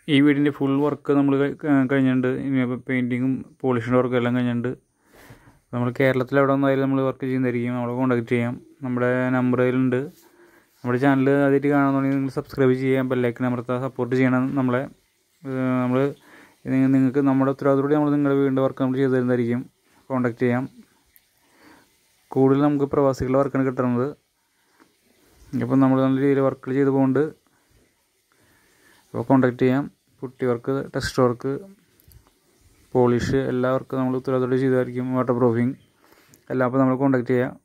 ഈ വീടിൻ്റെ full work നമ്മൾ കഴിഞ്ഞിട്ടുണ്ട് ഇനി പെയിൻറ്റിങ്ങും പോളിഷിൻ്റെ വർക്കും എല്ലാം കഴിഞ്ഞിട്ടുണ്ട് നമ്മൾ കേരളത്തിൽ എവിടെ നിന്നായാലും നമ്മൾ വർക്ക് ചെയ്യുന്നതായിരിക്കും നമ്മളെ കോൺടാക്ട് ചെയ്യാം നമ്മുടെ നമ്പർ അതിലുണ്ട് നമ്മുടെ ചാനൽ ആദ്യമായിട്ട് കാണുന്നുണ്ടെങ്കിൽ നിങ്ങൾ സബ്സ്ക്രൈബ് ചെയ്യാം ബെല്ലൈക്കൻ അമർത്താൻ സപ്പോർട്ട് ചെയ്യണം നമ്മളെ നമ്മൾ നിങ്ങൾക്ക് നമ്മുടെ ഉത്തരവാദിത്തോടെ നമ്മൾ നിങ്ങളുടെ വീടിൻ്റെ വർക്ക് നമ്മൾ ചെയ്തു തരുന്നതായിരിക്കും കോൺടാക്ട് ചെയ്യാം കൂടുതൽ നമുക്ക് പ്രവാസികളുടെ വർക്കാണ് കിട്ടുന്നത് ഇപ്പം നമ്മൾ നല്ല രീതിയിൽ വർക്കുകൾ ചെയ്ത് പോകുന്നുണ്ട് അപ്പോൾ കോൺടാക്ട് ചെയ്യാം putty work text work polish എല്ലാ വർക്കും നമ്മൾ ഉത്തരവാദിത്തോടെ ചെയ്തായിരിക്കും വാട്ടർ പ്രൂഫിങ് എല്ലാം അപ്പോൾ നമ്മൾ കോൺടാക്ട് ചെയ്യാം